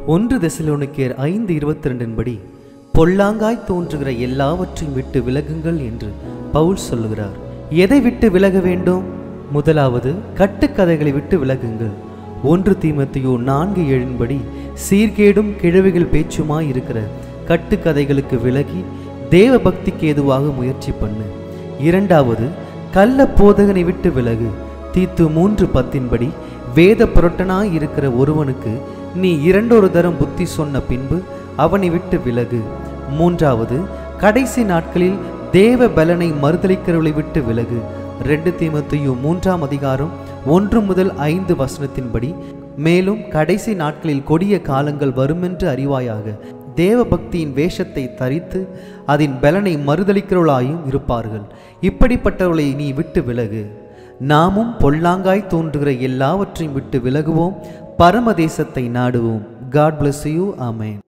ஒன்று தெசலோனிக்கேயர் ஐந்து இருபத்தி ரெண்டின் படி பொல்லாங்காய் தோன்றுகிற எல்லாவற்றையும் விட்டு விலகுங்கள் என்று பவுல் சொல்லுகிறார் எதை விட்டு விலக வேண்டும் முதலாவது கட்டுக்கதைகளை விட்டு விலகுங்கள் ஒன்று தீமத்தையோ நான்கு ஏழின்படி சீர்கேடும் கிழவிகள் பேச்சுமாய் இருக்கிற கட்டுக்கதைகளுக்கு விலகி தேவ பக்திக்கு ஏதுவாக முயற்சி பண்ணு இரண்டாவது கள்ள போதகனை விட்டு விலகு தீத்து மூன்று பத்தின்படி வேத புரட்டனாய் இருக்கிற ஒருவனுக்கு நீ இரண்டொரு தரம் புத்தி சொன்ன பின்பு அவனை விட்டு விலகு மூன்றாவது கடைசி நாட்களில் தேவ பலனை மறுதளிக்கிறவளை விட்டு விலகு ரெண்டு தீமத்தையும் மூன்றாம் அதிகாரம் ஒன்று முதல் ஐந்து வசனத்தின்படி மேலும் கடைசி நாட்களில் கொடிய காலங்கள் வருமென்று அறிவாயாக தேவ பக்தியின் வேஷத்தை தரித்து அதன் பலனை மறுதளிக்கிறவளாயும் இருப்பார்கள் இப்படிப்பட்டவர்களை நீ விட்டு விலகு நாமும் பொல்லாங்காய் தோன்றுகிற எல்லாவற்றையும் விட்டு விலகுவோம் பரமதேசத்தை நாடுவோம் காட் bless யூ ஆமென்